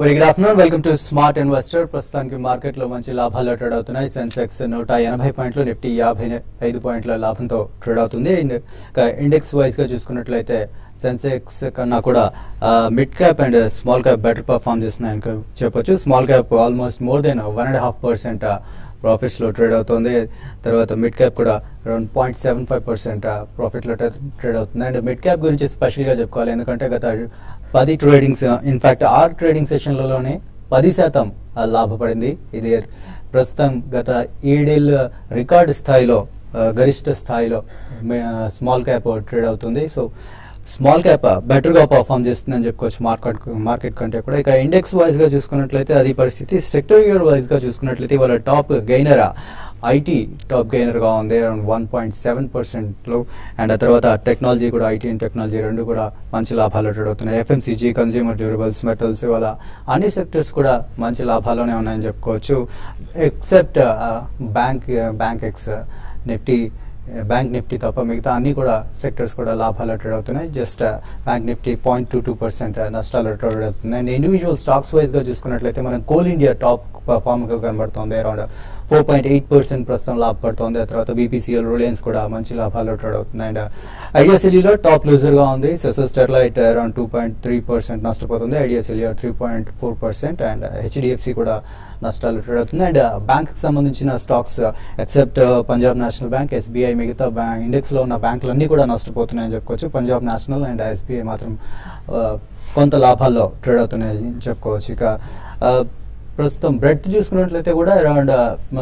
Very good afternoon welcome to smart investor ప్రస్తుతానికి market లో మంచి లాభాలు ట్రేడ్ అవుతున్నాయి సెన్సెక్స్ నూట ఎనభై పాయింట్లు నిఫ్టీ యాభై ఐదు పాయింట్ల లాభంతో ట్రేడ్ అవుతుంది అండ్ ఇండెక్స్ వైజ్ గా చూసుకున్నట్లయితే సెన్సెక్స్ కన్నా కూడా mid cap and small cap better perform చేస్తున్నాయని చెప్పొచ్చు small cap almost more than one and half percent profits లో ట్రేడ్ అవుతుంది తర్వాత మిడ్ క్యాప్ కూడా around point seven five percent profit లో ట్రేడ్ అవుతుంది అండ్ మిడ్ క్యాప్ గురించి స్పెషల్ గా చెప్పుకోవాలి ఎందుకంటే గత పది ట్రేడింగ్స్ ఇన్ఫాక్ట్ ఆరు ట్రేడింగ్ సెషన్లలోనే పది శాతం ఆ, లాభపడింది ఇది ప్రస్తుతం గత ఏడేళ్ళ రికార్డు స్థాయిలో ఆ, గరిష్ట స్థాయిలో స్మాల్ క్యాప్ ట్రేడ్ అవుతుంది సో స్మాల్ క్యాప్ బెటర్ గా పర్ఫామ్ చేస్తుందని చెప్పుకోవచ్చు మార్కెట్ మార్కెట్ కంటే కూడా ఇక ఇండెక్స్ వైజ్ గా చూసుకున్నట్లయితే అది పరిస్థితి సెక్టర్ ఇయర్ వైజ్ గా చూసుకున్నట్లయితే ఇవాళ top gainer IT top gainer గా ఉంది around one point seven percent లో అండ్ ఆ తర్వాత టెక్నాలజీ కూడా ఐటీ అండ్ టెక్నాలజీ రెండు కూడా మంచి లాభాలు ట్రేడ్ అవుతున్నాయి ఎఫ్ఎంసీజీ కన్స్యూమర్ డ్యూరబుల్స్ మెటల్స్ ఇవాళ అన్ని సెక్టర్స్ కూడా మంచి లాభాల్లోనే ఉన్నాయని చెప్పుకోవచ్చు except bank bank ex Nifty bank Nifty తప్ప మిగతా అన్ని కూడా సెక్టర్స్ కూడా లాభాలు ట్రేడ్ అవుతున్నాయి just bank Nifty point two two percent నష్టాలు ట్రేడ్ అవుతుంది అండ్ ఇండివిజువల్ స్టాక్స్ వైజ్ గా చూసుకున్నట్లయితే మనం కోల్ ఇండియా టాప్ పర్ఫామ్ గా కనబడుతుంది around four point eight percent ప్రస్తుతం లాభపడుతోంది ఆ తర్వాత బీపీసీఎల్ రిలయన్స్ కూడా మంచి లాభాలు ట్రేడ్ అవుతుంది అండ్ ఐడియాసిలీలో టాప్ లూజర్ గా ఉంది Sesa Sterlite around two point three percent నష్టపోతుంది ఐడియాసిలీ three point four percent and HDFC కూడా నష్టాలు ట్రేడ్ అవుతుంది అండ్ బ్యాంక్ కి సంబంధించిన stocks except Punjab National Bank SBI మిగతా బ్యాంక్ ఇండెక్స్ లో ఉన్న బ్యాంకులు అన్ని కూడా నష్టపోతున్నాయని చెప్పుకోవచ్చు పంజాబ్ నేషనల్ అండ్ ఎస్బీఐ మాత్రం ఆ, కొంత లాభాల్లో ట్రేడ్ అవుతున్నాయని చెప్పుకోవచ్చు ఇక ఆ, ప్రస్తుతం బ్రెడ్ చూసుకున్నట్లయితే కూడా అరౌండ్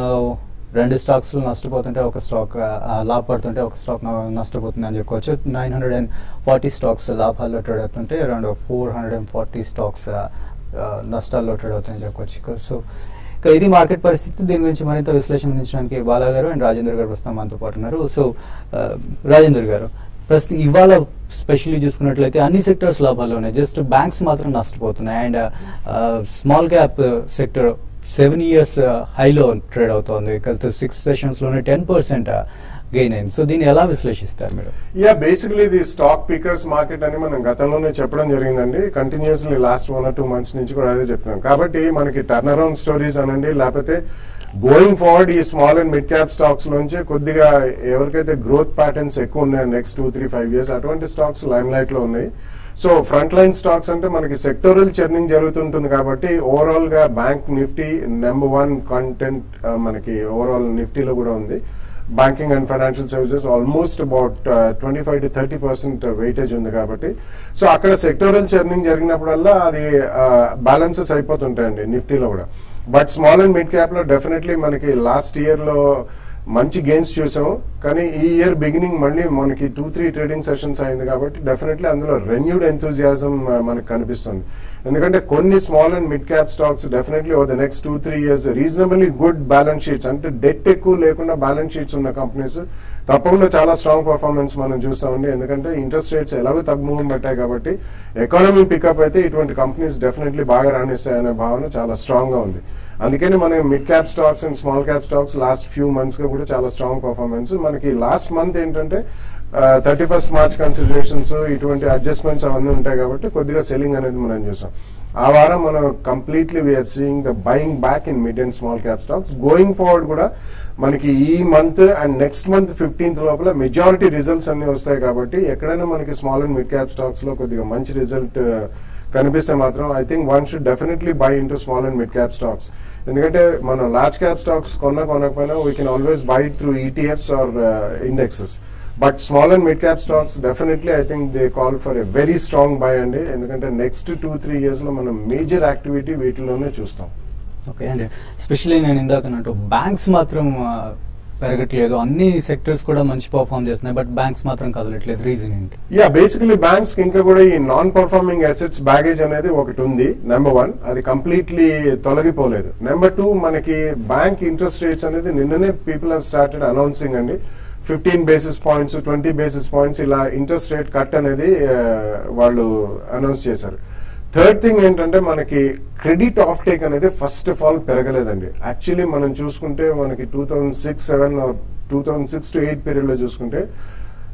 రెండు స్టాక్స్ నష్టపోతుంటే ఒక స్టాక్ లాభపడుతుంటే ఒక స్టాక్ నష్టపోతుంది అని చెప్పుకోవచ్చు nine hundred and forty stocks లాభాల్లో ట్రేడ్ అవుతుంటే around four hundred and forty stocks నష్టాల్లో ట్రేడ్ అవుతాయని చెప్పుకోవచ్చు సో ఇక ఇది మార్కెట్ పరిస్థితి దీని గురించి మరింత విశ్లేషణ అందించడానికి బాలా గారు అండ్ రాజేందర్ గారు ప్రస్తుతం మనతో పాటు ఉన్నారు సో ఆ, రాజేందర్ గారు ప్రస్తుతం ఇవాళ స్పెషల్లీ చూసుకున్నట్లయితే అన్ని సెక్టర్స్ లాభాలు ఉన్నాయి జస్ట్ బ్యాంక్స్ మాత్రం నష్టపోతున్నాయి and small cap sector seven years హైలో ట్రేడ్ అవుతోంది గత సిక్స్ సెషన్స్ లోనే టెన్ పర్సెంట్ గెయిన్ అయింది సో దీన్ని ఎలా విశ్లేషిస్తారు మీరు యా బేసికలీ ఇది స్టాక్ పికర్స్ మార్కెట్ అని మనం గతంలోనే చెప్పడం జరిగిందండి continuously last one or two months నుంచి కూడా అదే చెప్తున్నాం కాబట్టి మనకి టర్న్ అరౌండ్ స్టోరీస్ అనండి లేకపోతే గోయింగ్ ఫార్వర్డ్ ఈ small and mid cap stocks లోంచి కొద్దిగా ఎవరికైతే గ్రోత్ ప్యాటర్న్స్ ఎక్కువ ఉన్నాయో next two three five years అటువంటి స్టాక్స్ లైమ్ లైట్ లో ఉన్నాయి సో ఫ్రంట్ లైన్ స్టాక్స్ అంటే మనకి సెక్టోరల్ చర్నింగ్ జరుగుతుంటుంది కాబట్టి ఓవరాల్ గా bank Nifty number one content మనకి ఓవరాల్ నిఫ్టీలో కూడా ఉంది banking and financial services almost about twenty five to thirty percent weightage ఉంది కాబట్టి సో అక్కడ సెక్టోరల్ చర్నింగ్ జరిగినప్పుడల్లా అది బ్యాలెన్సెస్ అయిపోతుంటాయండి నిఫ్టీలో కూడా but small and mid cap లో డెఫినెట్లీ మనకి లాస్ట్ ఇయర్ లో మంచి గెయిన్స్ చూసాం కానీ ఈ ఇయర్ బిగినింగ్ మళ్ళీ మనకి టూ త్రీ ట్రేడింగ్ సెషన్స్ అయింది కాబట్టి డెఫినెట్లీ అందులో రెన్యూడ్ ఎంతూజియాజం మనకు కనిపిస్తుంది ఎందుకంటే కొన్ని small and mid cap stocks definitely over the next two three years reasonably good balance sheets అంటే డెట్ ఎక్కువ లేకుండా బ్యాలెన్స్ షీట్స్ ఉన్న కంపెనీస్ తప్పకుండా చాలా స్ట్రాంగ్ పర్ఫార్మెన్స్ మనం చూస్తామండి ఎందుకంటే ఇంట్రెస్ట్ రేట్స్ ఎలాగో తగ్గుముఖం పెట్టాయి కాబట్టి ఎకానమీ పికప్ అయితే ఇటువంటి కంపెనీస్ డెఫినెట్లీ బాగా రాణిస్తాయనే భావన చాలా స్ట్రాంగ్ గా ఉంది అందుకని మన mid cap stocks and small cap stocks last few months గా కూడా చాలా స్ట్రాంగ్ పర్ఫార్మెన్స్ మనకి లాస్ట్ మంత్ ఏంటంటే థర్టీ ఫస్ట్ మార్చ్ కన్సిడరేషన్స్ ఇటువంటి అడ్జస్ట్మెంట్స్ అవన్నీ ఉంటాయి కాబట్టి కొద్దిగా సెల్లింగ్ అనేది మనం చూసాం ఆ వారం మనం completely we're seeing the buying back in mid and small cap stocks going forward కూడా మనకి ఈ month and next month fifteenth లోపల మెజారిటీ రిజల్ట్స్ అన్ని వస్తాయి కాబట్టి ఎక్కడైనా మనకి small and mid cap stocks లో కొద్దిగా మంచి రిజల్ట్ కనిపిస్తే మాత్రం I think one should definitely buy into small and mid cap stocks ఎందుకంటే మనం లార్జ్ క్యాప్ స్టాక్స్ కొన్నా కొనకపోయినా we can always buy through ETFs are indexes but small and mid cap stocks definitely I think they call for a very strong buy అండి ఎందుకంటే next two three years లో మనం major activity వీటిలోనే చూస్తాం okay అండి specially నేను ఇందాక అన్నట్టు బ్యాంక్స్ మాత్రం ఆ, పెరగట్లేదు అన్ని సెక్టర్స్ కూడా మంచి పర్ఫామ్ చేస్తున్నాయి బట్ బ్యాంక్స్ మాత్రం కదలట్లేదు రీజన్ ఏంటి యా బేసికలీ బ్యాంక్స్ కి ఇంకా కూడా ఈ నాన్ పర్ఫార్మింగ్ అసెట్స్ బ్యాగేజ్ అనేది ఒకటి ఉంది నెంబర్ వన్ అది కంప్లీట్లీ తొలగిపోలేదు నెంబర్ టూ మనకి బ్యాంక్ ఇంట్రెస్ట్ రేట్స్ అనేది నిన్ననే పీపుల్ హావ్ స్టార్టెడ్ అనౌన్సింగ్ అండి fifteen basis points twenty basis points ఇలా ఇంట్రెస్ట్ రేట్ కట్ అనేది ఆ, వాళ్ళు అనౌన్స్ చేశారు థర్డ్ థింగ్ ఏంటంటే మనకి క్రెడిట్ ఆఫ్ టేక్ అనేది ఫస్ట్ ఆఫ్ ఆల్ పెరగలేదండి యాక్చువల్లీ మనం చూసుకుంటే మనకి two thousand six seven two thousand six to eight period లో చూసుకుంటే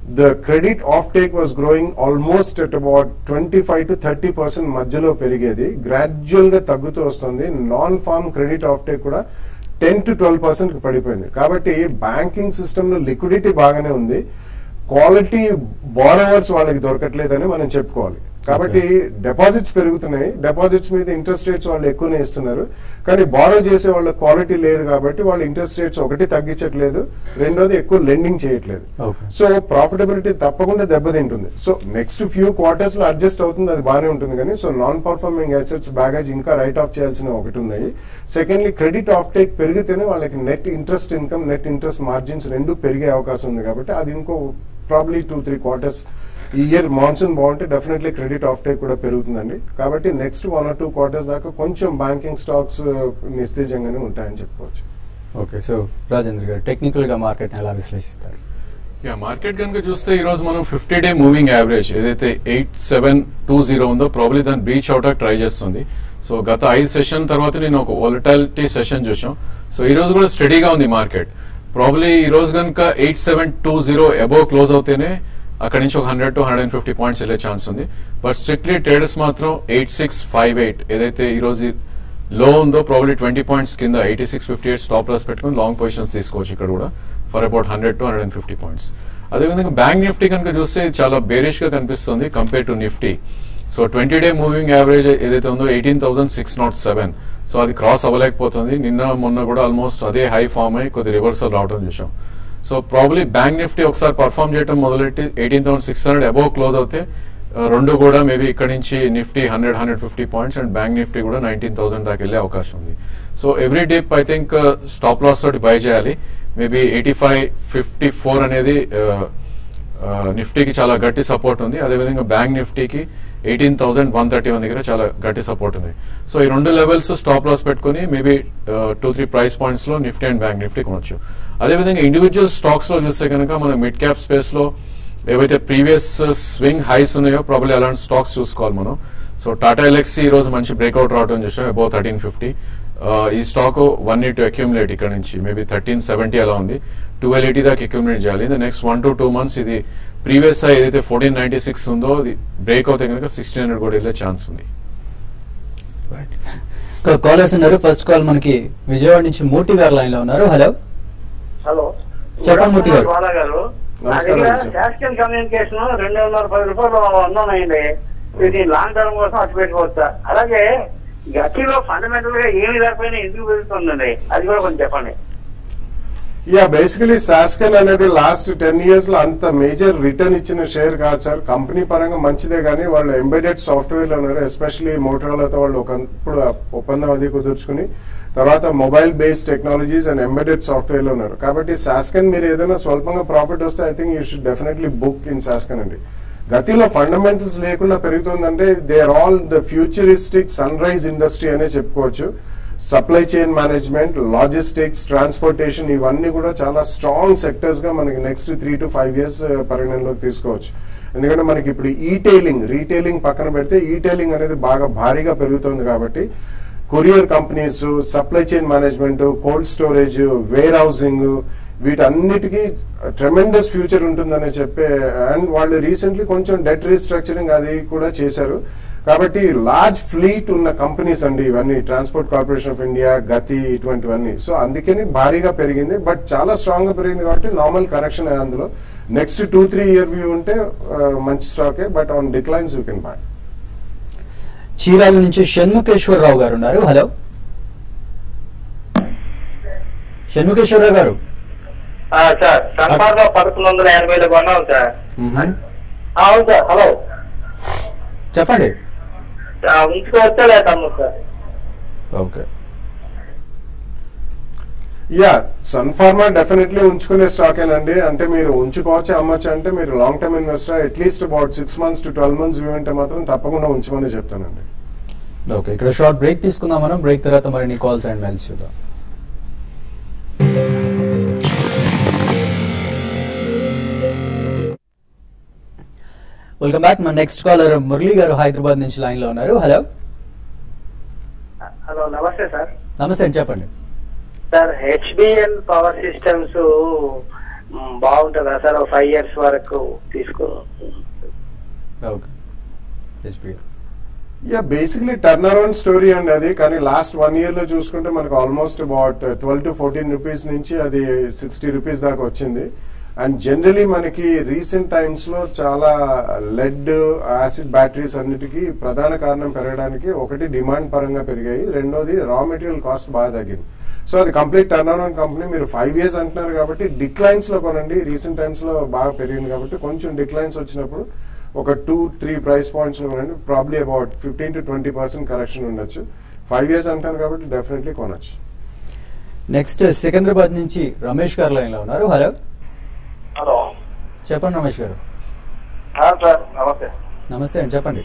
the credit offtake was growing almost at about 25 to 30 percent మధ్యలో పెరిగేది గ్రాడ్యువల్ గా తగ్గుతూ వస్తుంది నాన్ ఫార్మ్ క్రెడిట్ ఆఫ్టేక్ కూడా టెన్ టు ట్వెల్వ్ పర్సెంట్ పడిపోయింది కాబట్టి బ్యాంకింగ్ సిస్టమ్ లో లిక్విడిటీ బాగానే ఉంది క్వాలిటీ బారోవర్స్ వాళ్ళకి దొరకట్లేదని మనం చెప్పుకోవాలి కాబట్టి డిపాజిట్స్ పెరుగుతున్నాయి డిపాజిట్స్ మీద ఇంట్రెస్ట్ రేట్స్ వాళ్ళు ఎక్కువనే ఇస్తున్నారు కానీ బారో చేసే వాళ్ళ క్వాలిటీ లేదు కాబట్టి వాళ్ళు ఇంట్రెస్ట్ రేట్స్ ఒకటి తగ్గించట్లేదు రెండోది ఎక్కువ లెండింగ్ చేయట్లేదు Okay. సో ప్రాఫిటబిలిటీ తప్పకుండా దెబ్బతింటుంది సో నెక్స్ట్ ఫ్యూ క్వార్టర్స్ లో అడ్జస్ట్ అవుతుంది అది బాగానే ఉంటుంది కానీ so non performing assets baggage ఇంకా రైట్ ఆఫ్ చేయాల్సిన ఒకటి ఉన్నాయి సెకండ్లీ క్రెడిట్ ఆఫ్ టేక్ పెరిగితేనే వాళ్ళకి net interest income net interest margins రెండు పెరిగే అవకాశం ఉంది కాబట్టి అది ఇంకో ప్రాబ్లీ టూ త్రీ క్వార్టర్స్ ఈ ఇయర్ మాన్సూన్ బాగుంటే డెఫినెట్లీ క్రెడిట్ ఆఫ్ టేక్ కూడా పెరుగుతుందండి కాబట్టి next one or two quarters దాకా కొంచెం బ్యాంకింగ్ స్టాక్స్ నిస్తేజంగానే ఉంటాయని చెప్పుకోవచ్చు ఓకే సో రాజేంద్ర గారు టెక్నికల్ గా మార్కెట్ ఎలా విశ్లేషిస్తారు యా మార్కెట్ కనుక చూస్తే ఈ రోజు మనం ఫిఫ్టీ డే మూవింగ్ యావరేజ్ ఏదైతే ఎయిట్ సెవెన్ టూ జీరో ఉందో ప్రాబ్లీ దాన్ని బ్రీచ్ అవుట్ ట్రై చేస్తుంది సో గత ఐదు సెషన్ తర్వాత నేను ఒక వాలటాలిటీ సెషన్ చూసాం సో ఈ రోజు కూడా స్టడీగా ఉంది మార్కెట్ ప్రాబ్లీ ఈ రోజు కనుక eight seven two zero above close అవుతేనే అక్కడ నుంచి ఒక hundred to hundred and fifty points వెళ్ళే ఛాన్స్ ఉంది బట్ స్ట్రిక్ట్లీ ట్రేడర్స్ మాత్రం ఎయిట్ సిక్స్ ఫైవ్ ఎయిట్ ఏదైతే ఈ రోజు లో ఉందో ప్రాబ్లీ ట్వంటీ పాయింట్స్ కింద eighty six fifty eight stop loss పెట్టుకుని లాంగ్ పొజిషన్స్ తీసుకోవచ్చు ఇక్కడ కూడా for about hundred to hundred and fifty points అదేవిధంగా బ్యాంక్ నిఫ్టీ కనుక చూస్తే ఇది చాలా బేరిష్ గా కనిపిస్తుంది compare to Nifty so twenty day moving average ఏదైతే ఉందో eighteen thousand six not seven so అది క్రాస్ అవ్వలేకపోతుంది నిన్న మొన్న కూడా ఆల్మోస్ట్ అదే హై ఫామ్ అయ్యి కొద్ది రివర్సల్ రావడం చూసాం సో ప్రాబ్లీ బ్యాంక్ నిఫ్టీ ఒకసారి పర్ఫామ్ చేయడం మొదలెట్టి eighteen thousand six hundred above close అవుతే ఆ, రెండు కూడా మేబీ ఇక్కడ నుంచి Nifty hundred hundred fifty points and bank Nifty కూడా నైన్టీన్ థౌసండ్ దాకా వెళ్ళే అవకాశం ఉంది so every dip I think stop loss తోటి బై చేయాలి maybe eighty five fifty four అనేది ఆ, నిఫ్టీకి చాలా గట్టి సపోర్ట్ ఉంది అదేవిధంగా బ్యాంక్ నిఫ్టీకి eighteen thousand one thirty one దగ్గర చాలా గట్టి సపోర్ట్ ఉంది సో ఈ రెండు లెవెల్స్ స్టాప్ లాస్ పెట్టుకుని maybe two three price points లో నిఫ్టీ అండ్ బ్యాంక్ నిఫ్టీ కొనొచ్చు అదేవిధంగా ఇండివిజువల్ స్టాక్స్ లో చూస్తే కనుక మన మిడ్ క్యాప్ స్పేస్ లో ఏవైతే ప్రీవియస్ స్వింగ్ హైస్ ఉన్నాయో ప్రాబ్లీ అలాంటి స్టాక్స్ చూసుకోవాలి మనం సో టాటా ఎలక్సీ ఈ రోజు మంచి బ్రేక్అవుట్ రావడం చూసాం అబౌవ్ థర్టీన్ ఫిఫ్టీ ఈ stock one need to accumulate ఇక్కడ నుంచి మేబీ థర్టీన్ సెవెంటీ అలా ఉంది ట్వెల్వ్ ఎయిటీ దాకా అక్యూములేట్ చేయాలి next one to two months ఇది ప్రీవియస్ ఏదైతే ఫోర్టీన్ నైన్టీ సిక్స్ ఉందో అది బ్రేక్ అవుతే కనుక సిక్స్టీన్ హండ్రెడ్ కూడా వెళ్ళే ఛాన్స్ ఉంది కాలర్స్ ఉన్నారు ఫస్ట్ కాల్ మనకి విజయవాడ నుంచి మూర్తి గారు లైన్ లో ఉన్నారు హలో హలో చెప్పండి మూర్తి గారు. బాలా గారు నా నమస్కారం దగ్గర సార్. శాస్త్రీయ కమ్యూనికేషన్ రెండు వందల పది రూపాయలు ఉన్నాయండి ఇది లాంగ్ టర్మ్ కోసం అటు పెట్టుకోవచ్చా అలాగే గట్టిలో ఫండమెంటల్ గా ఏమి లేకపోయినా ఎందుకు పెరుగుతుందండి అది కూడా కొంచెం చెప్పండి యా బేసికలీ సాస్కన్ అనేది లాస్ట్ టెన్ ఇయర్స్ లో అంత మేజర్ రిటర్న్ ఇచ్చిన షేర్ కాదు సార్ కంపెనీ పరంగా మంచిదే కానీ వాళ్ళు ఎంబెడెడ్ సాఫ్ట్వేర్ లో ఉన్నారు ఎస్పెషల్లీ మోటరోలాతో వాళ్ళు ఒకప్పుడు ఒప్పందం అది కుదుర్చుకుని తర్వాత mobile based technologies and embedded software లో ఉన్నారు కాబట్టి సాస్కన్ మీరు ఏదైనా స్వల్పంగా ప్రాఫిట్ వస్తే I think you should definitely book in Sasken అండి గతిలో ఫండమెంటల్స్ లేకుండా పెరుగుతుందంటే they are all the futuristic sunrise industry అనే చెప్పుకోవచ్చు supply chain management logistics transportation ఇవన్నీ కూడా చాలా స్ట్రాంగ్ సెక్టర్స్ గా మనకి next three to five years పరిగణనలోకి తీసుకోవచ్చు ఎందుకంటే మనకి ఇప్పుడు ఈటైలింగ్ రీటైలింగ్ పక్కన పెడితే ఈటైలింగ్ అనేది బాగా భారీగా పెరుగుతుంది కాబట్టి courier companies supply chain management cold storage warehousing వీటన్నిటికీ ట్రెమెండస్ ఫ్యూచర్ ఉంటుందని చెప్పే అండ్ వాళ్ళు రీసెంట్లీ కొంచెం డెట్ రీస్ట్రక్చరింగ్ అది కూడా చేశారు కాబట్టి లార్జ్ ఫ్లీట్ ఉన్న కంపెనీస్ అండి ఇవన్నీ ట్రాన్స్పోర్ట్ కార్పొరేషన్ ఆఫ్ ఇండియా గతి ఇటువంటివన్నీ సో అందుకని భారీగా పెరిగింది బట్ చాలా స్ట్రాంగ్ గా పెరిగింది కాబట్టి నార్మల్ కరెక్షన్ అందులో next two three year view ఉంటే ఆ, మంచి స్టాకే but on declines you can buy Chirala నుంచి షణ్ముఖేశ్వరరావు గారు ఉన్నారు హలో షణ్ముఖేశ్వరరావు గారు ఆ, సార్ సన్ఫార్ లో పదకొండు వందల ఎనభైలో కొన్నాం సార్ మ్మ్. ఆ, అవును సార్ హలో చెప్పండి ఆ, ఉంచుకోవచ్చా లేదా అమ్ము sir okay yeah Sun Pharma definitely ఉంచుకునే స్టాక్ ఏనండి అంటే మీరు ఉంచుకోవచ్చు అమ్మచ్చు అంటే మీరు long term investor at least about six months to twelve months view ఉంటే మాత్రం తప్పకుండా ఉంచమని చెప్తానండి ఓకే ఇక్కడ షార్ట్ బ్రేక్ తీసుకుందాం మనం బ్రేక్ తర్వాత మరిన్ని కాల్స్ అండ్ మెయిల్స్ చూద్దాం వెల్కమ్ బ్యాక్ మన నెక్స్ట్ కాలర్ మురళి గారు హైదరాబాద్ నుంచి లైన్ లో ఉన్నారు హలో హలో నమస్తే సార్ నమస్తే అండి చెప్పండి సార్ హెచ్డిఎల్ పవర్ సిస్టమ్స్ మ్, బాగుంటుందా సార్ ఫైవ్ ఇయర్స్ వరకు తీసుకో okay SP yeah basically turn around story అండి అది కానీ లాస్ట్ వన్ ఇయర్ లో చూసుకుంటే మనకు almost about twelve to fourteen rupees నుంచి అది సిక్స్టీ రూపీస్ దాకా వచ్చింది అండ్ జనరలీ మనకి రీసెంట్ టైమ్స్ లో చాలా లెడ్ యాసిడ్ బ్యాటరీస్ అన్నిటికీ ప్రధాన కారణం పెరగడానికి ఒకటి డిమాండ్ పరంగా పెరిగాయి రెండోది రా మెటీరియల్ కాస్ట్ బాగా తగ్గింది సో అది కంప్లీట్ టర్న్ అరౌండ్ కంపెనీ మీరు ఫైవ్ ఇయర్స్ అంటున్నారు కాబట్టి డిక్లైన్స్ లో కొనండి రీసెంట్ టైమ్స్ లో బాగా పెరిగింది కాబట్టి కొంచెం డిక్లైన్స్ వచ్చినప్పుడు ఒక టూ త్రీ ప్రైస్ పాయింట్స్ లో కొనండి probably about fifteen to twenty percent correction ఉండొచ్చు ఫైవ్ ఇయర్స్ అంటారు కాబట్టి డెఫినెట్లీ కొనొచ్చు నెక్స్ట్ సికింద్రాబాద్ నుంచి రమేష్ గారు లైన్ లో ఉన్నారు హలో హలో చెప్పండి రమేష్ గారు సార్ నమస్తే నమస్తే అండి చెప్పండి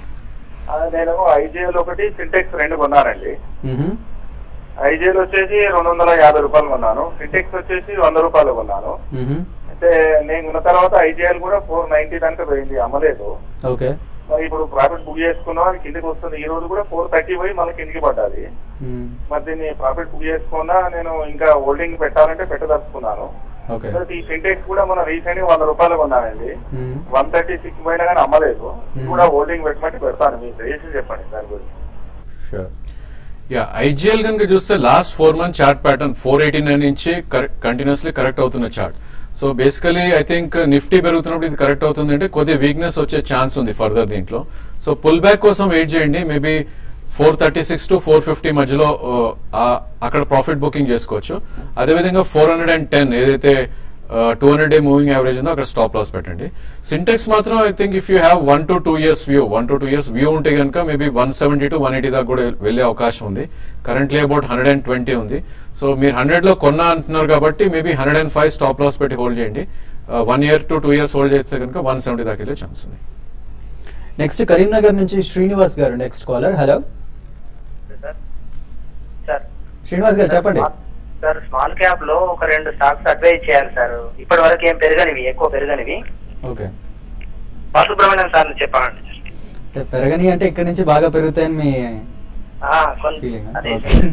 నేను ఐజీఎల్ ఒకటి సింటెక్స్ రెండు కొన్నానండి మ్హూ. ఐజీఎల్ వచ్చేసి రెండు వందల యాభై రూపాయలు కొన్నాను సింటెక్స్ వచ్చేసి వంద రూపాయలు కొన్నాను మ్హూ. అయితే నేను ఉన్న తర్వాత ఐజీఎల్ కూడా ఫోర్ నైన్టీ దాకా పోయింది అమ్మలేదు ఓకే మరి ఇప్పుడు ప్రాఫిట్ బుక్ చేసుకున్నాం అది కిందకి వస్తుంది ఈ రోజు కూడా ఫోర్ థర్టీ పోయి మళ్ళీ కిందికి పడ్డది మ్. మరి దీన్ని ప్రాఫిట్ బుక్ చేసుకున్నా నేను ఇంకా హోల్డింగ్ పెట్టాలంటే పెట్టదలుచుకున్నాను ఓకే తర్వాత ఈ సింటెక్స్ కూడా మన రీసెంట్ గా వంద రూపాయలు కొన్నానండి మ్. వన్ థర్టీ సిక్స్ పోయినా కానీ అమ్మలేదు ఇది Hmm. కూడా హోల్డింగ్ పెట్టమంటే పెడతాను మీరు దయచేసి చెప్పండి దాని గురించి షూర్ యా ఐజీఎల్ కనుక చూస్తే last four month chart pattern four eighty nine నుంచి కంటిన్యూస్లీ కరెక్ట్ అవుతున్న chart so basically I think Nifty పెరుగుతున్నప్పుడు ఇది కరెక్ట్ అవుతుంది అంటే కొద్దిగా వీక్నెస్ వచ్చే ఛాన్స్ ఉంది ఫర్దర్ దీంట్లో సో పుల్ బ్యాక్ కోసం వెయిట్ చేయండి maybe four thirty six to four fifty మధ్యలో ఆ, అక్కడ ప్రాఫిట్ బుకింగ్ చేసుకోవచ్చు అదేవిధంగా ఫోర్ హండ్రెడ్ అండ్ టెన్ ఏదైతే two hundred day moving average ఉందో అక్కడ స్టాప్ లాస్ పెట్టండి సింటెక్స్ మాత్రం I think if you have one to two years view one to two years view ఉంటే కనుక maybe one seventy to one eighty దాకా కూడా వెళ్లే అవకాశం ఉంది currently about hundred and twenty ఉంది సో మీరు హండ్రెడ్ లో కొన్నా అంటున్నారు కాబట్టి maybe hundred and five stop loss పెట్టి హోల్డ్ చేయండి one year to two years hold చేస్తే కనుక వన్ సెవెంటీ దాకా వెళ్ళే ఛాన్స్ ఉంది నెక్స్ట్ కరీంనగర్ నుంచి శ్రీనివాస్ గారు next caller hello sir Srinivas గారు చెప్పండి సార్ స్మాల్ క్యాప్ లో ఒక రెండు స్టాక్స్ అడ్వైజ్ చేయాలి సార్ ఇప్పటి వరకు ఏం పెరగనివి ఎక్కువ పెరగనివి ఓకే బాలసుబ్రహ్మణ్యం సార్ చెప్పండి అంటే పెరగని అంటే ఇక్కడి నుంచి బాగా పెరుగుతాయని మీ ఆ, కొన్ని- ఫీలింగ్ అదే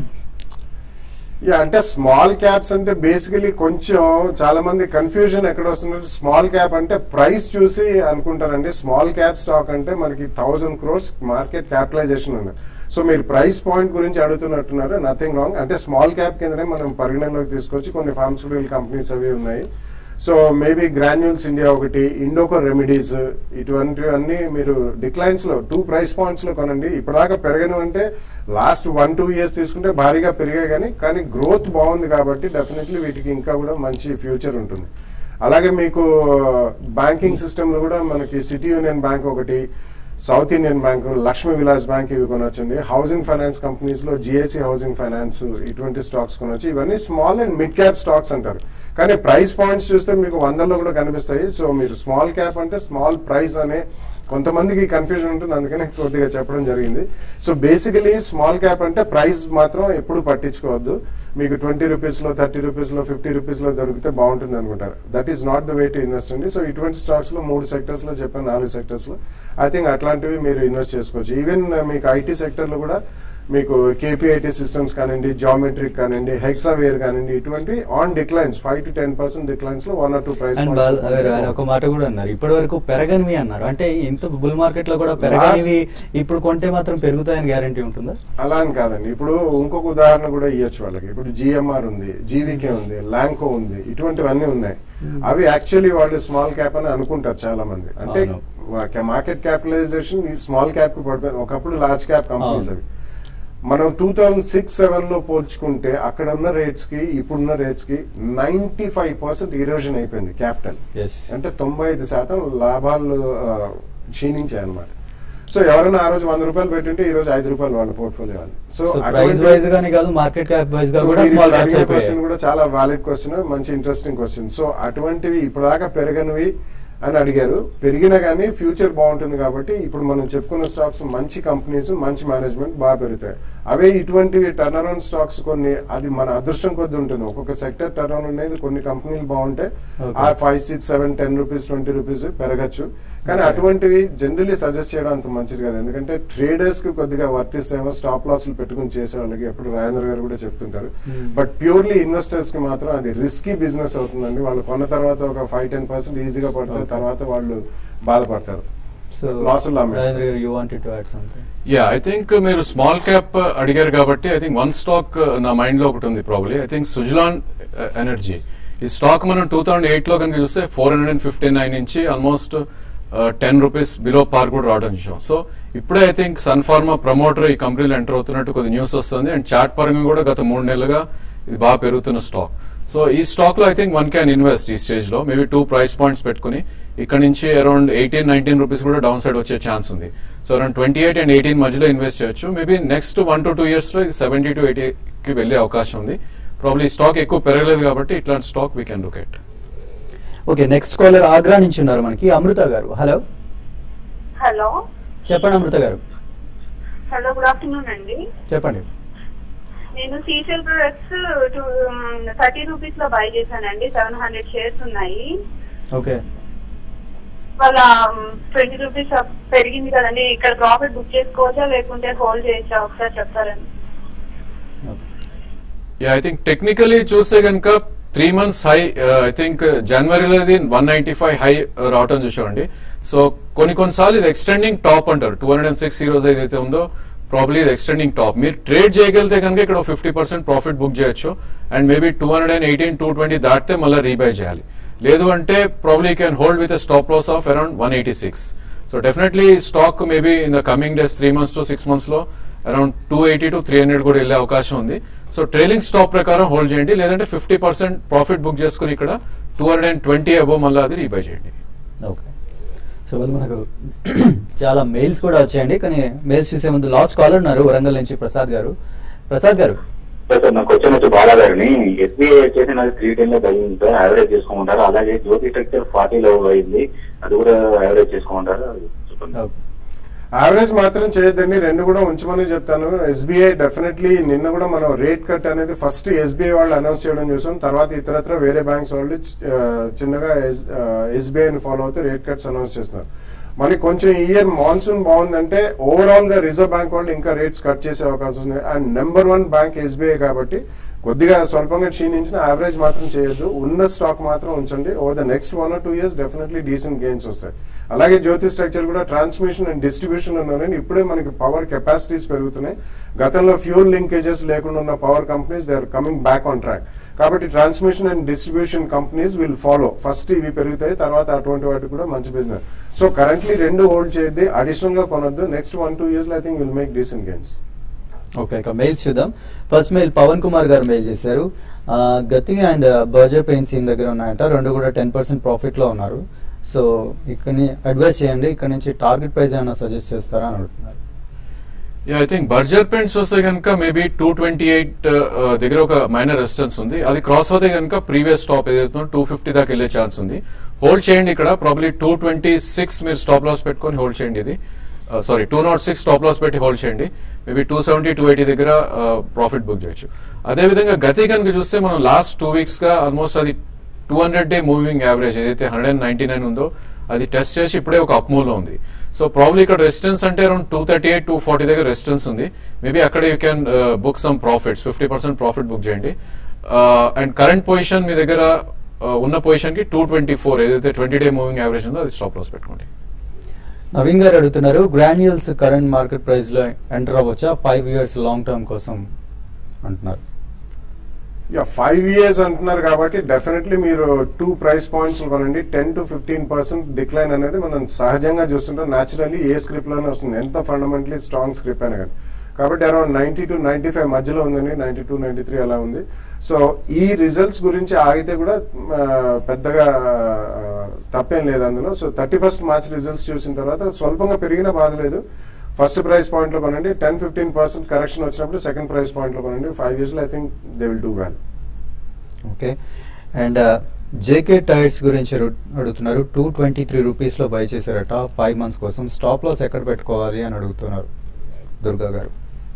యా అంటే స్మాల్ క్యాప్స్ అంటే బేసికలీ కొంచెం చాలా మంది కన్ఫ్యూజన్ ఎక్కడ వస్తున్నారు స్మాల్ క్యాప్ అంటే ప్రైస్ చూసి అనుకుంటారండి స్మాల్ క్యాప్ స్టాక్ అంటే మనకి థౌజండ్ క్రోర్స్ మార్కెట్ క్యాపిటలైజేషన్ ఉంది సో మీరు ప్రైస్ పాయింట్ గురించి అడుగుతున్నట్టున్నారు నథింగ్ రాంగ్ అంటే స్మాల్ క్యాప్ కిందనే మనం పరిగణలోకి తీసుకొచ్చి కొన్ని ఫార్మస్యూటికల్ కంపెనీస్ అవి ఉన్నాయి సో మేబీ గ్రాన్యూల్స్ ఇండియా ఒకటి ఇండోకో రెమెడీస్ ఇటువంటివన్నీ మీరు డిక్లైన్స్ లో టూ ప్రైస్ పాయింట్స్ లో కొనండి ఇప్పటిదాకా పెరగను అంటే లాస్ట్ వన్ టూ ఇయర్స్ తీసుకుంటే భారీగా పెరిగాయి కానీ కానీ గ్రోత్ బాగుంది కాబట్టి డెఫినెట్లీ వీటికి ఇంకా కూడా మంచి ఫ్యూచర్ ఉంటుంది అలాగే మీకు బ్యాంకింగ్ సిస్టమ్ లో కూడా మనకి సిటీ యూనియన్ బ్యాంక్ ఒకటి South Indian Bank Lakshmi Vilas bank ఇవి కొనొచ్చండి హౌసింగ్ ఫైనాన్స్ కంపెనీస్ లో జిఎస్సి హౌసింగ్ ఫైనాన్స్ ఇటువంటి స్టాక్స్ కొనొచ్చు ఇవన్నీ small and mid cap stocks అంటారు కానీ ప్రైస్ పాయింట్స్ చూస్తే మీకు వందల్లో కూడా కనిపిస్తాయి సో మీరు స్మాల్ క్యాప్ అంటే స్మాల్ ప్రైస్ అనే కొంతమందికి కన్ఫ్యూజన్ ఉంటుంది అందుకనే కొద్దిగా చెప్పడం జరిగింది సో బేసికలీ స్మాల్ క్యాప్ అంటే ప్రైస్ మాత్రం ఎప్పుడు పట్టించుకోవద్దు మీకు ట్వంటీ రూపీస్ లో థర్టీ రూపీస్ లో ఫిఫ్టీ రూపీస్ లో దొరికితే బాగుంటుంది అనుకుంటారు that is not the way to invest అండి సో ఇటువంటి స్టాక్స్ లో మూడు సెక్టర్స్ లో చెప్పాను నాలుగు సెక్టర్స్ లో ఐ థింక్ అట్లాంటివి మీరు ఇన్వెస్ట్ చేసుకోవచ్చు ఈవెన్ మీకు ఐటీ సెక్టర్ లో కూడా మీకు కేపీఐటీ సిస్టమ్స్ కానివ్వండి జామెట్రిక్ కానివ్వండి హెక్సావేర్ కానివ్వండి ఇటువంటి on declines five to ten percent declines లో one or two price and బాల్ అదే ఆయన ఒక మాట కూడా అన్నారు ఇప్పటి వరకు పెరగనివి అన్నారు అంటే ఇంత బుల్ మార్కెట్ లో కూడా పెరగనివి ఇప్పుడు కొంటే మాత్రం పెరుగుతాయని గ్యారంటీ ఉంటుందా అలా అని కాదండి ఇప్పుడు ఇంకొక ఉదాహరణ కూడా ఇవ్వచ్చు వాళ్ళకి ఇప్పుడు జిఎంఆర్ ఉంది జీవికే ఉంది ల్యాంకో ఉంది ఇటువంటివన్నీ ఉన్నాయి అవి యాక్చువల్లీ వాళ్ళు స్మాల్ క్యాప్ అని అనుకుంటారు చాలా మంది అంటే అవును. మార్కెట్ క్యాపిటలైజేషన్ ఈ స్మాల్ క్యాప్ కి పడిపోయింది ఒకప్పుడు లార్జ్ క్యాప్ కంపెనీస్ అవును. అవి మనం టూ థౌజండ్ సిక్స్ సెవెన్ లో పోల్చుకుంటే అక్కడ ఉన్న రేట్స్ కి ఇప్పుడున్న రేట్స్ కి నైన్టీ ఫైవ్ పర్సెంట్ ఇరోజన్ అయిపోయింది క్యాపిటల్ ఎస్ అంటే తొంభై ఐదు శాతం లాభాలు ఆ, క్షీణించాయి అనమాట సో ఎవరైనా ఆ రోజు వంద రూపాయలు పెట్టింటే ఈ రోజు ఐదు రూపాయలు వాళ్ళ పోర్ట్ఫోలియో వాళ్ళు సో ప్రైస్ వైజ్ గానీ కాదు మార్కెట్ క్యాప్ వైజ్ గా కూడా స్మాల్ క్యాప్స్ క్వశ్చన్ అయిపోయాయి కూడా చాలా వ్యాలిడ్ క్వశ్చన్ మంచి ఇంట్రెస్టింగ్ క్వశ్చన్ సో అటువంటివి ఇప్పటిదాకా పెరగనివి అని అడిగారు పెరిగినా కానీ ఫ్యూచర్ బాగుంటుంది కాబట్టి ఇప్పుడు మనం చెప్పుకున్న స్టాక్స్ మంచి కంపెనీస్ మంచి మేనేజ్మెంట్ బాగా పెరుగుతాయి అవే ఇటువంటి టర్న్ అరౌండ్ స్టాక్స్ కొన్ని అది మన అదృష్టం కొద్ది ఉంటుంది ఒక్కొక్క సెక్టర్ టర్న్ అరౌండ్ అనేది కొన్ని కంపెనీలు బాగుంటే Okay. ఆ five six seven ten rupees twenty rupees పెరగచ్చు కానీ Okay. అటువంటివి జనరలీ సజెస్ట్ చేయడం అంత మంచిది కాదు ఎందుకంటే ట్రేడర్స్ కి కొద్దిగా వర్తిస్తేమో స్టాప్ లాస్లు పెట్టుకుని చేసే వాళ్ళకి ఎప్పుడు రాజేంద్ర గారు కూడా చెప్తుంటారు Hmm. బట్ ప్యూర్లీ ఇన్వెస్టర్స్ కి మాత్రం అది రిస్కీ బిజినెస్ అవుతుందండి వాళ్ళు కొన్న తర్వాత ఒక ఫైవ్ టెన్ పర్సెంట్ ఈజీగా పడితే Okay. తర్వాత వాళ్ళు బాధపడతారు సో Loss లో అమ్మేస్తారు. Rajendra garu you wanted to add something yeah I think మీరు స్మాల్ క్యాప్ అడిగారు కాబట్టి ఐ థింక్ వన్ స్టాక్ నా మైండ్ లో ఒకటి ఉంది probably I think Suzlon energy ఈ స్టాక్ మనం టూ థౌసండ్ ఎయిట్ లో కనుక చూస్తే four hundred and fifty nine నుంచి almost ten rupees below par కూడా రావడం చూసాం సో ఇప్పుడే I think Sun Pharma promoter ఈ కంపెనీలో ఎంటర్ అవుతున్నట్టు కొద్ది న్యూస్ వస్తుంది అండ్ చార్ట్ పరంగా కూడా గత మూడు నెలలుగా ఇది బాగా పెరుగుతున్న స్టాక్ సో ఈ స్టాక్ లో I think one can invest ఈ స్టేజ్ లో మేబీ టూ ప్రైస్ పాయింట్స్ పెట్టుకుని ఇక్కడ నుంచి అరౌండ్ ఎయిటీన్ నైన్టీన్ రూపీస్ కూడా డౌన్ సైడ్ వచ్చే ఛాన్స్ ఉంది so around twenty eight and eighteen మధ్యలో ఇన్వెస్ట్ చేయొచ్చు maybe next one to two years లో ఇది సెవెంటీ టు ఎయిటీ కి వెళ్లే అవకాశం ఉంది ప్రాబ్లీ స్టాక్ ఎక్కువ పెరగలేదు కాబట్టి ఇట్లాంటి stock we can look at okay next caller Agra నుంచి ఉన్నారు మనకి అమృత గారు హలో హలో చెప్పండి అమృత గారు హలో గుడ్ ఆఫ్టర్నూన్ అండి చెప్పండి నేను సీసెల్ ప్రొడక్ట్స్ థర్టీ రూపీస్ లో బై చేశానండి సెవెన్ హండ్రెడ్ షేర్స్ ఉన్నాయి ఓకే వాళ్ళ ట్వంటీ రూపీస్ పెరిగింది కదండి ఇక్కడ ప్రాఫిట్ బుక్ చేసుకోవచ్చా లేకుంటే హోల్డ్ చేయొచ్చా ఒకసారి చెప్తారండి యా ఐ థింక్ టెక్నికలీ చూస్తే కనుక three months high I think జనవరిలో ఇది వన్ నైన్టీ ఫైవ్ హై రావటం చూసామండి సో కొన్ని కొన్నిసార్లు ఇది ఎక్స్టెండింగ్ టాప్ అంటారు టూ హండ్రెడ్ అండ్ సిక్స్ ఈ రోజు ఏదైతే ఉందో ప్రాబ్లీ ఇది ఎక్స్టెండింగ్ టాప్ మీరు ట్రేడ్ చేయగలిగితే కనుక ఇక్కడ ఫిఫ్టీ పర్సెంట్ ప్రాఫిట్ బుక్ చేయొచ్చు and maybe two hundred and eighteen two twenty దాటితే మళ్ళీ రీబై చేయాలి లేదు అంటే probably can hold with stop loss of around one eighty six so definitely stock maybe in the coming days three months to six months లో around two eighty to three hundred కూడా వెళ్ళే అవకాశం ఉంది so trailing stop ప్రకారం hold చేయండి లేదంటే fifty percent profit book చేసుకుని ఇక్కడ two hundred and twenty above మళ్ళీ అది రీబై చేయండి ఓకే సో వాళ్ళు మనకు చాలా మెయిల్స్ కూడా వచ్చాయండి కానీ మెయిల్స్ చూసే ముందు లాస్ట్ కాలర్ ఉన్నారు వరంగల్ నుంచి ప్రసాద్ గారు ప్రసాద్ గారు సార్ నా క్వశ్చన్ వచ్చి బాలా గారిని ఎస్బీఐ వచ్చేసి నాకు త్రీ టెన్ లో తగ్గింది సార్ యావరేజ్ చేసుకోమంటారు అలాగే జ్యోతి స్ట్రక్చర్ ఫార్టీ లో అయింది అది కూడా యావరేజ్ చేసుకోమంటారు అది చెప్పండి ఓకే యావరేజ్ మాత్రం చేయొద్దండి రెండు కూడా ఉంచమని చెప్తాను ఎస్బీఐ డెఫినెట్లీ నిన్న కూడా మనం రేట్ కట్ అనేది ఫస్ట్ ఎస్బీఐ వాళ్ళు అనౌన్స్ చేయడం చూసాం తర్వాత ఇతరత్ర వేరే బ్యాంక్స్ వాళ్ళు ఆ, చిన్నగా ఎస్బీఐ ని ఫాలో అవుతూ రేట్ కట్స్ అనౌన్స్ చేస్తున్నారు మనకి కొంచెం ఈ ఇయర్ మాన్సూన్ బాగుందంటే ఓవరాల్ గా రిజర్వ్ బ్యాంక్ వాళ్ళు ఇంకా రేట్స్ కట్ చేసే అవకాశం ఉంది and number one bank SBI కాబట్టి కొద్దిగా స్వల్పంగా క్షీణించిన యావరేజ్ మాత్రం చేయొద్దు ఉన్న స్టాక్ మాత్రం ఉంచండి over the next one or two years definitely decent gains వస్తాయి అలాగే జ్యోతి స్ట్రక్చర్ కూడా ట్రాన్స్మిషన్ అండ్ డిస్ట్రిబ్యూషన్ ఉన్నారని ఇప్పుడే మనకి పవర్ కెపాసిటీస్ పెరుగుతున్నాయి గతంలో ఫ్యూల్ లింకేజెస్ లేకుండా ఉన్న power companies they are coming back on track కాబట్టి transmission and distribution companies will follow first ఇవి పెరుగుతాయి తర్వాత అటువంటి వాటికి కూడా మంచి బిజినెస్ సో కరెంట్లీ రెండు హోల్డ్ చేయద్ది అడిషనల్ గా కొనొద్దు next one two years I think will make decent gains okay ఇక మెయిల్స్ చూద్దాం first mail Pavan Kumar garu mail చేశారు ఆ, గతి అండ్ బర్జర్ పెయిన్స్ ఈయన దగ్గర ఉన్నాయంట రెండు కూడా టెన్ పర్సెంట్ ప్రాఫిట్ లో ఉన్నారు సో ఇక్కడ అడ్వైస్ చేయండి ఇక్కడ నుంచి టార్గెట్ ప్రైస్ ఏమైనా సజెస్ట్ చేస్తారా అని అడుగుతున్నారు yeah I think Berger paints వస్తే కనుక మేబీ టూ ట్వంటీ ఎయిట్ దగ్గర ఒక మైనర్ రెసిస్టెన్స్ ఉంది అది క్రాస్ అవుతే కనుక ప్రీవియస్ స్టాప్ ఏదైతే టూ ఫిఫ్టీ దాకా వెళ్ళే ఛాన్స్ ఉంది హోల్డ్ చేయండి ఇక్కడ ప్రాబ్లీ టూ ట్వంటీ సిక్స్ మీరు స్టాప్ లాస్ పెట్టుకొని హోల్డ్ చేయండి ఇది sorry two naught six stop loss పెట్టి హోల్డ్ చేయండి maybe two seventy two eighty దగ్గర ప్రాఫిట్ బుక్ చేయొచ్చు అదే విధంగా గతి కనుక చూస్తే మనం లాస్ట్ టూ వీక్స్ గా ఆల్మోస్ట్ అది two hundred day moving average ఏదైతే హండ్రెడ్ అండ్ నైన్టీ నైన్ ఉందో అది టెస్ట్ చేసి ఇప్పుడే ఒక అప్మూవ్ లో ఉంది సో ప్రాబ్లీ ఇక్కడ రెసిస్టెన్స్ అంటే around two thirty eight two forty దగ్గర రెసిస్టెన్స్ ఉంది మేబీ అక్కడ you can book some profits fifty percent profit book చేయండి అండ్ కరెంట్ పొజిషన్ మీ దగ్గర uh, ఉన్న పొజిషన్ కి టూ ట్వంటీ ఫోర్ ఏదైతే ట్వంటీ డే మూవింగ్ యావరేజ్ ఉందో అది స్టాప్ లాస్ పెట్టుకోండి నవీన్ గారు అడుగుతున్నారు గ్రాన్యూల్స్ కరెంట్ మార్కెట్ ప్రైస్ లో ఎంటర్ అవ్వచ్చా ఫైవ్ ఇయర్స్ లాంగ్ టర్మ్ కోసం అంటున్నారు యా ఫైవ్ ఇయర్స్ అంటున్నారు కాబట్టి డెఫినెట్లీ మీరు టూ ప్రైస్ పాయింట్స్ కొనండి ten to fifteen percent decline అనేది మనం సహజంగా చూస్తుంటాం న్యాచురల్లీ ఏ స్క్రిప్ట్ లోనే వస్తుంది ఎంత ఫండమెంటలీ స్ట్రాంగ్ స్క్రిప్ట్ అయినా కానీ కాబట్టి around ninety to ninety five మధ్యలో ఉందండి నైన్టీ టూ నైన్టీ త్రీ అలా ఉంది సో ఈ రిజల్ట్స్ గురించి ఆగితే కూడా ఆ, పెద్దగా ఆ, తప్పేం లేదు అందులో so thirty first March results చూసిన తర్వాత స్వల్పంగా పెరిగిన బాధ లేదు ఫస్ట్ ప్రైస్ పాయింట్ లో కొనండి టెన్ ఫిఫ్టీన్ పర్సెంట్ కరెక్షన్ వచ్చినప్పుడు సెకండ్ ప్రైస్ పాయింట్ లో కొనండి ఫైవ్ ఇయర్స్ లో I think they will do well okay and JK tyres గురించి అడు- అడుగుతున్నారు టూ ట్వంటీ త్రీ రూపీస్లో బై చేశారట ఫైవ్ మంత్స్ కోసం స్టాప్ లాస్ ఎక్కడ పెట్టుకోవాలి అని అడుగుతున్నారు దుర్గా గారు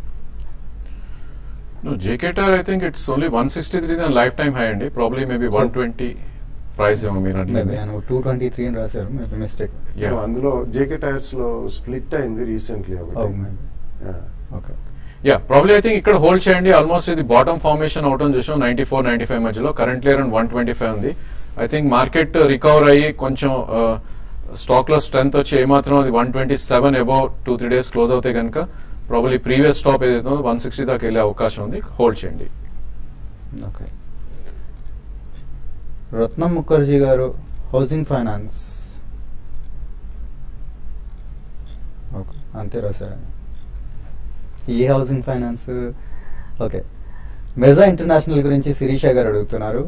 No, JK Tire, I think it's only 163 than lifetime high అండి probably maybe one twenty price ఏమో మీరు మేబీ అడిగింది నేను టూ ట్వంటీ త్రీ అని రాశారు మేబీ మిస్టేక్ Yeah. అందులో జేకే టైర్స్ లో స్ప్లిట్ అయింది recently okay yeah probably I think ఇక్కడ హోల్డ్ చేయండి ఆల్మోస్ట్ ఇది బాటమ్ ఫార్మేషన్ అవటం చూసాం నైన్టీ ఫోర్ నైన్టీ ఫైవ్ మధ్యలో currently around one twenty five ఉంది ఐ థింక్ మార్కెట్ రికవర్ అయ్యి కొంచెం స్టాక్ లో స్ట్రెంత్ వచ్చి ఏమాత్రం అది one twenty seven above two three days close అవుతాయి కనుక ప్రాబ్లీ ప్రీవియస్ స్టాప్ ఏదైతే వన్ సిక్స్టీ దాకా వెళ్ళే అవకాశం ఉంది హోల్డ్ చేయండి ఓకే రత్నం ముఖర్జీ గారు హౌసింగ్ ఫైనాన్స్ ఓకే అంతే రాశారండి a housing finance okay Mirza international గురించి శిరీష గారు అడుగుతున్నారు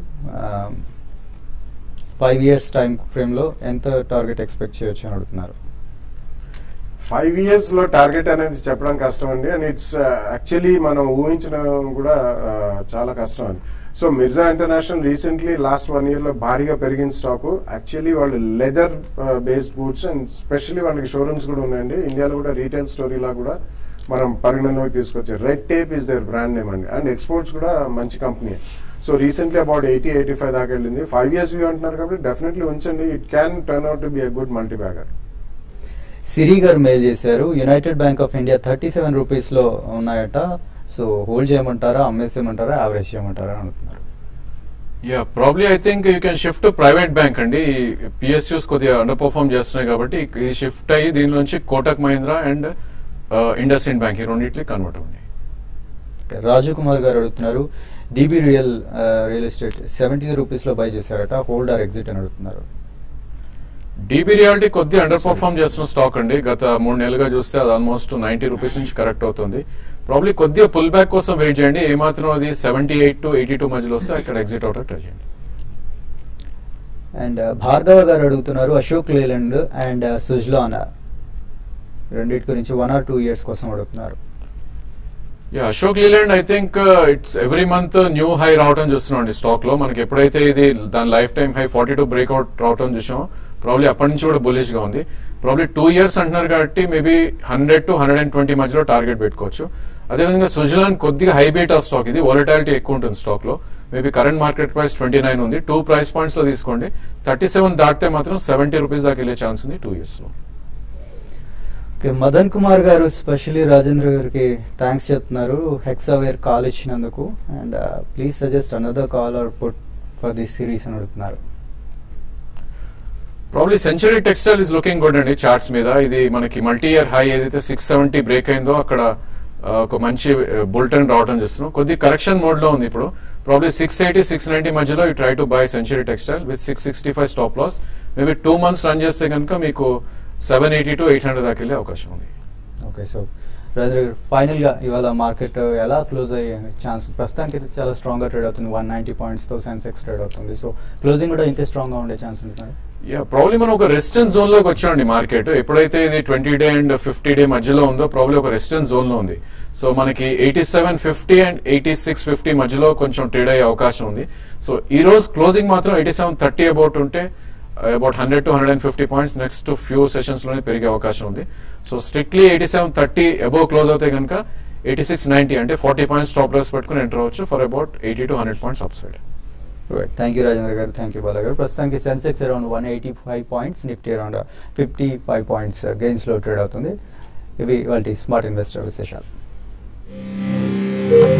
ఫైవ్ ఇయర్స్ టైం ఫ్రేమ్లో ఎంత టార్గెట్ ఎక్స్పెక్ట్ చేయొచ్చు అని అడుగుతున్నారు ఫైవ్ ఇయర్స్ లో టార్గెట్ అనేది చెప్పడం కష్టం అండి అండ్ ఇట్స్ యాక్చువల్లీ మనం ఊహించడం కూడా uh, చాలా కష్టం అండి so Mirza international recently last one year లో భారీగా పెరిగిన స్టాక్ యాక్చువల్లీ వాళ్ళు leather based goods and specially వాళ్ళకి షోరూమ్స్ కూడా ఉన్నాయండి ఇండియాలో కూడా రీటైల్ స్టోరీ లా కూడా మనం పరిగణలోకి తీసుకొచ్చారు Red Tape is there brand name అండి అండ్ ఎక్స్పోర్ట్స్ కూడా మంచి company so recently about eighty eighty five దాకా వెళ్ళింది ఫైవ్ ఇయర్స్ వ్యూ అంటున్నారు కాబట్టి డెఫినెట్లీ ఉంచండి it can turn out to be a good multi bagger Siri garu mail చేశారు United Bank of India thirty seven రూపీస్లో ఉన్నాయట సో హోల్డ్ చేయమంటారా అమ్మేసేయమంటారా యావరేజ్ చేయమంటారా అని అడుగుతున్నారు yeah probably I think you can shift private bank అండి పిఎస్యూస్ కొద్దిగా అండర్ పర్ఫార్మ్ చేస్తున్నాయి కాబట్టి ఇది షిఫ్ట్ అయ్యి దీనిలోంచి Kotak Mahindra and IndusInd bank ఈ రెండింటికి కన్వర్ట్ అవ్వండి రాజు కుమార్ గారు అడుగుతున్నారు DB real real estate seventy రూపీస్లో బై చేశారట హోల్డ్ ఆర్ ఎగ్జిట్ అని అడుగుతున్నారు డీబీ రియాలిటీ కొద్దిగా అండర్ పర్ఫార్మ్ చేస్తున్న స్టాక్ అండి గత మూడు నెలలుగా చూస్తే అది ఆల్మోస్ట్ నైన్టీ రూపీస్ నుంచి కరెక్ట్ అవుతుంది ప్రాబ్లీ కొద్దిగా పుల్ బ్యాక్ కోసం వెయిట్ చేయండి ఏమాత్రం అది seventy eight to eighty two మధ్యలో వస్తే అక్కడ ఎగ్జిట్ అవుట్ ట్రై చేయండి అండ్ భార్గవ గారు అడుగుతున్నారు అశోక్ లేలండ్ అండ్ సుజ్లాన్ రెండింటి గురించి వన్ ఆర్ టూ ఇయర్స్ కోసం అడుగుతున్నారు yeah Ashok Leyland I think it's every month new high రావటం చూస్తున్నాం అండి స్టాక్ లో మనకి ఎప్పుడైతే ఇది దాని lifetime high forty two breakout రావటం చూసాం ప్రాబ్లీ అప్పటి నుంచి కూడా బులిష్ గా ఉంది ప్రాబ్లీ టూ ఇయర్స్ అంటున్నారు కాబట్టి maybe hundred to hundred and twenty మధ్యలో టార్గెట్ పెట్టుకోవచ్చు అదేవిధంగా సుజలాన్ కొద్దిగా హై బీటా స్టాక్ ఇది వాలటాలిటీ ఎక్కువ ఉంటుంది స్టాక్ లో maybe current market price twenty nine ఉంది టూ ప్రైస్ పాయింట్స్ లో తీసుకోండి థర్టీ సెవెన్ దాటితే మాత్రం సెవెంటీ రూపీస్ దాకా వెళ్ళే ఛాన్స్ ఉంది టూ ఇయర్స్ లో ఓకే మదన్ కుమార్ గారు స్పెషల్లీ రాజేంద్ర గారికి థ్యాంక్స్ చెప్తున్నారు హెక్సావేర్ కాల్ ఇచ్చినందుకు and please suggest another call or put for this series అని అడుగుతున్నారు probably Century textile is looking good అండి చార్ట్స్ మీద ఇది మనకి మల్టీ ఇయర్ హై ఏదైతే సిక్స్ సెవెంటీ బ్రేక్ అయిందో అక్కడ ఆ, ఒక మంచి బుల్టన్ రావడం చూస్తున్నాం కొద్ది కరెక్షన్ మోడ్ లో ఉంది ఇప్పుడు probably six eighty six ninety మధ్యలో ఈ try to buy Century textile with six sixty five stop loss maybe two months run చేస్తే కనుక మీకు seven eighty to eight hundred దాకా వెళ్ళే అవకాశం ఉంది ఓకే సో రాజేంద్ర గారు ఫైనల్ గా ఇవాళ మార్కెట్ ఎలా క్లోజ్ అయ్యే ఛాన్స్ ప్రస్తుతానికి అయితే చాలా స్ట్రాంగ్ గా ట్రేడ్ అవుతుంది వన్ నైన్టీ పాయింట్స్ తో సెన్సెక్స్ ట్రేడ్ అవుతుంది సో క్లోజింగ్ కూడా ఇంతే స్ట్రాంగ్ గా ఉండే ఛాన్స్ ఉంటుంది యా ప్రాబ్లీ మనం ఒక రెసిస్టెన్స్ జోన్ లోకి వచ్చామండి మార్కెట్ ఎప్పుడైతే ఇది twenty day and fifty day మధ్యలో ఉందో ప్రాబ్లీ ఒక రెసిస్టెన్స్ జోన్ లో ఉంది సో మనకి eighty seven fifty and eighty six fifty మధ్యలో కొంచెం ట్రేడ్ అయ్యే అవకాశం ఉంది సో ఈ రోజు క్లోజింగ్ మాత్రం ఎయిటీ సెవెన్ థర్టీ అబౌట్ ఉంటే about hundred to hundred and fifty points next few sessions లోనే పెరిగే అవకాశం ఉంది so strictly eighty seven thirty above close అవుతే కనుక ఎయిటీ సిక్స్ నైన్టీ అంటే ఫార్టీ పాయింట్స్ స్టాప్ లాస్ పెట్టుకుని ఎంటర్ అవ్వచ్చు for about eighty to hundred points up side thank you Rajendra garu thank you Bala garu ప్రస్తుతానికి Sensex around one eighty five points Nifty around fifty five points gains లో trade అవుతుంది ఇవి వాళ్ళ smart investor విశేషాలు